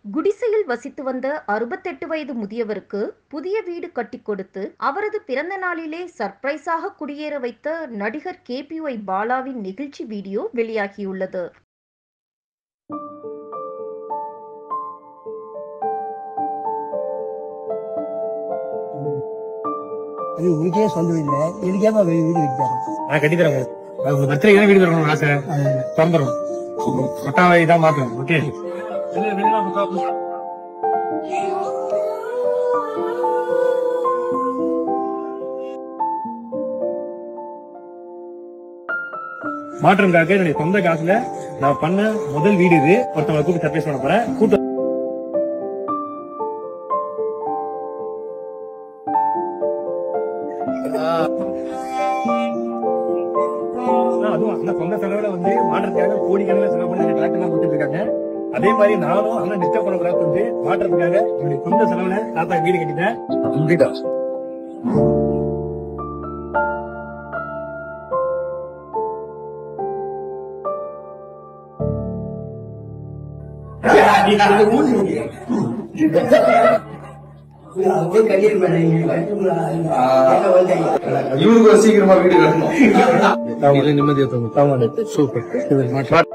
குடிசையில் வசித்து வந்த அறுபத்தெட்டு வயது முதியவருக்கு புதிய வீடு கட்டிக் கொடுத்து அவரது பிறந்த நாளிலே சர்ப்ரைஸாக குடியேற வைத்த நடிகர் கேபிஒய் பாலாவின் நிகழ்ச்சி வீடியோ வெளியாகியுள்ளது அது உங்களுக்கே சொந்த இல்லை இதுக்கேப்பா வீடு வீடு வைக்கிறாரு நான் கட்டி தரேன் உங்களுக்கு. அது உங்க பர்த்டே வீடு தரணும் ஆசை திறந்துரும் பட்டாவை தான் மாத்தணும் ஓகே மாற்றம்காக என்னுடைய சொந்த காசுல நான் பண்ண முதல் வீடு இது ஒருத்தவங்க கூப்பிட்டு சர்ப்ரைஸ் பண்ண போறேன் கூட்டு ஆனா அதுவும் அண்ணன் சொந்த செலவுல வந்து மாற்றத்துக்காக கோடிக்கணக்கில் செலவு பண்ணி டிராக்டர் எல்லாம் கொடுத்துட்டு இருக்காங்க அதே மாதிரி நானும் அண்ணன் டிஸ்டர்ப் பண்ணக்கூடாது வந்து மாற்றத்துக்காக என்னுடைய சொந்த செலவுல தாத்தா வீடு கட்டிட்டேன் கம்ப்ளீட்டா இவருக்கு ஒரு சீக்கிரமா வீடு கட்டணும் நிம்மதியா சூப்பர்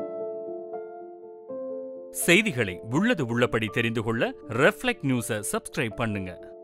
செய்திகளை உள்ளது உள்ளபடி தெரிந்து கொள்ள ரெஃப்ளெக்ட் நியூஸை சப்ஸ்கிரைப் பண்ணுங்க